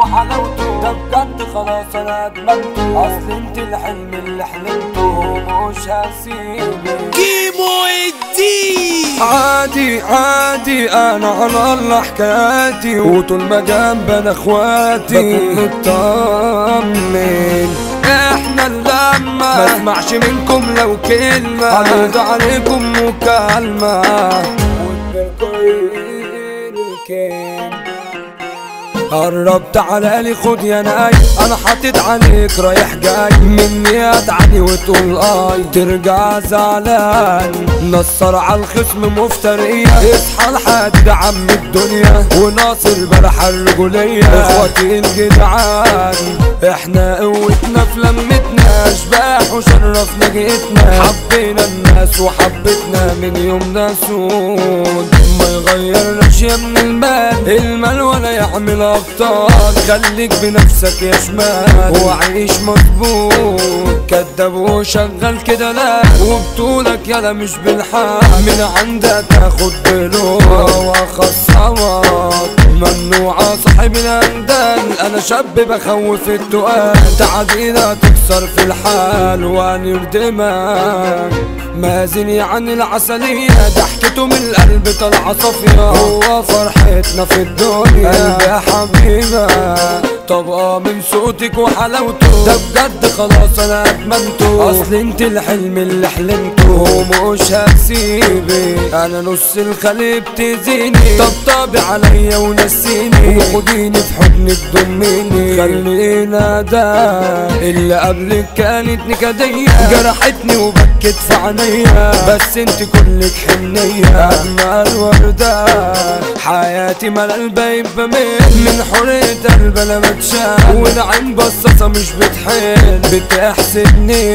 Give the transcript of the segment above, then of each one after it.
وحلاوته ده بجد خلاص انا ادمنته اصل انت الحلم اللي حلمته مش هسيبك كيمو الدين عادي عادي انا على الله حكاياتي وطول ما جنبنا اخواتي بكون مطمن احنا اللمة ما اسمعش منكم لو كلمة هنرد عليكم مكالمة قرب تعالى لي خد يا ناي انا حاطط عليك رايح جاي مني ادعي وتقول اي ترجع زعلان نصر على الخصم مفترية اصحى الحديد عم الدنيا وناصر بلح الرجولية اخواتي الجدعان احنا قوتنا في لمتنا اشباح وشرفنا جيتنا حبينا الناس وحبتنا من يومنا سود ما يغيرناش يا من المال المال ولا يعمل ابطال خليك بنفسك يا شمال وعيش مظبوط كداب وشغال كده لا وبطولك يلا مش بالحال من عندك تاخد بلوع واخصمك ممنوعة صاحب الاندال انا شاب بخوف التقال تعدينا تكسر في الحال ونردمك مازن عن العسلية ضحكته من القلب طالعة صافية هو فرحتنا في الدنيا قلبي يا حبيبة طبقة من صوتك وحلاوته ده بجد خلاص انا ادمنته اصل انت الحلم اللي حلمته ومش هسيبك انا نص الخليب تزيني طبطبي عليا ونسيني وخديني في حضنك ضميني خلينا ده اللي قبلك كانت نكدية جرحتني وبكت في عينيا بس انت كلك حنية اجمل وردة حياتي مال البيب بميل من حرية قلب انا بتشال والعين بصاصة مش بتحل بتحسدني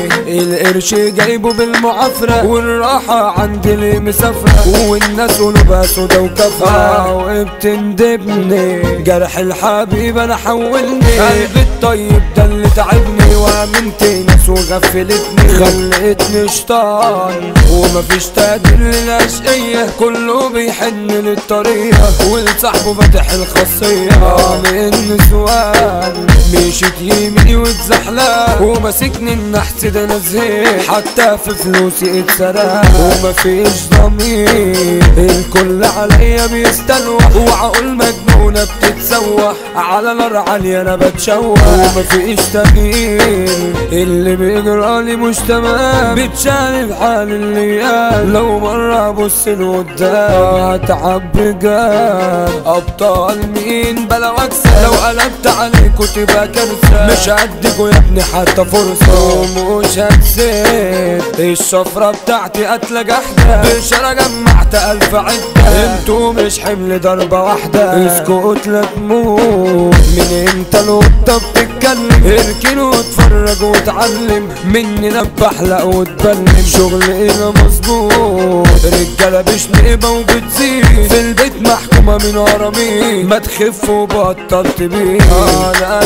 القرش جايبه بالمعافرة والراحة عندي اللي مسافرة والناس قلوبها سودا وكفرة وبتندبني جرح الحبيب انا حولني قلبي الطيب ده اللي تعبني وامنت ناس وغفلتني خلتني شطان ومفيش تقدير للاشقية كله بيحن للطريقة ولصاحبه فاتح الخاصية من نسوان مشيت يميني واتزحلق وماسكني النحس ده انا زهقت حتى في فلوسي اتسرق ومفيش ضمير الكل عليا بيستلوح وعقول مجنونة بتتسوح على نار عالية انا بتشوح ومفيش تغيير اللي بيجرالي مش تمام بتشالي بحال اللي قال لو مرة ابص لقدام هتعب بجد ابطال مين بلا واكسب لو قلبت عليكوا تبقى كارثة مش هديكوا يا ابني حتى فرصة ومش هكسب الشفرة بتاعتي قتلة جحدة بشارة جمعت ألف عدة انتوا مش حمل ضربة واحدة اسكت لا تموت من امتى القطة بتتكلم اركن واتفرج واتعلم مني نبح لا واتبلم شغلنا مظبوط رجالة بشنقبة وبتزيد في البيت محكومة من ورا مين ما تخف وبطل تبيع انا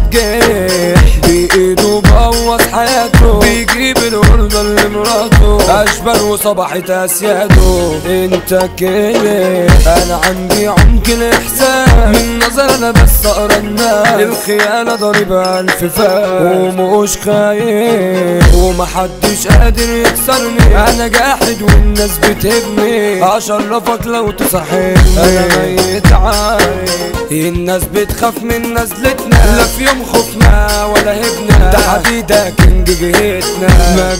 تتجرح بايده بوظ حياته بيجيب الوردة لمراته اشبال وصبحت اسياده انت كده انا عندي عمق الاحساس من نظر انا بس اقرا الناس الخيانة ضاربة الف فاس ومش خايف ومحدش قادر يكسرني انا جاحد والناس بتهبني اشرفك لو تصحيني انا ميت عارف الناس بتخاف من نزلتنا لا في يوم خفنا ولا هبنا ده حديدة كينج جهتنا ما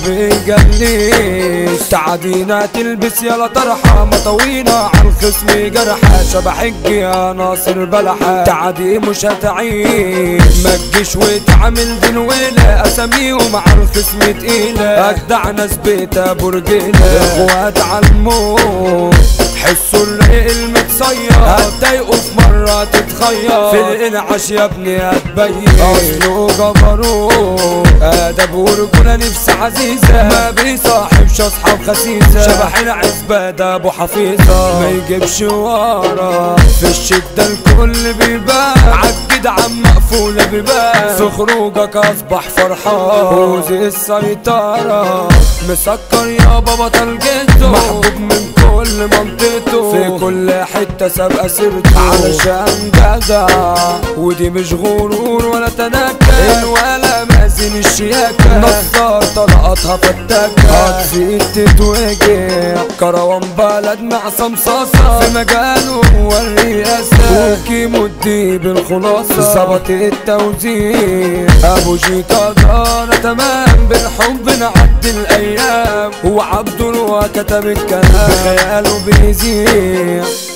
بيجليش تعدينا تلبس يلا طرحة مطوينا على الخصم جرحة شبح يا ناصر بلحة تعدي مش هتعيش ما تجيش وتعمل دنويلة اساميهم على الخصم تقيلة اجدع ناس بيتا برجيلة اخوات على الموت حسوا الرق المتصير هتضايقوا في مرة تتخير في الانعاش يا ابني هتبين اصله جبروت ادب ورجولة نفس عزيزة ما بيصاحبش اصحاب خسيسة شبح العزبة ده ابو حفيظة ما يجيبش ورا في الشدة الكل بيبان عالجدعان مقفولة بيبان في خروجك اصبح فرحان فوزي السيطرة مسكر يا بابا طلقته محبوب من كل كل منطقته في كل حتة سابقة سيرته علشان جدع ودي مش غرور ولا تنكر ولا مازن الشياكة نصار طلقاتها فتاكة هتسيب تتوجع كروان بلد مع صمصاصة في مجاله هو الرئاسة وكيمو الديب الخلاصة ظبط التوزيع ابو جيتا دار تمام بالحب نعدي الايام هو عبد الوا كتب الكلام بخياله بيزيع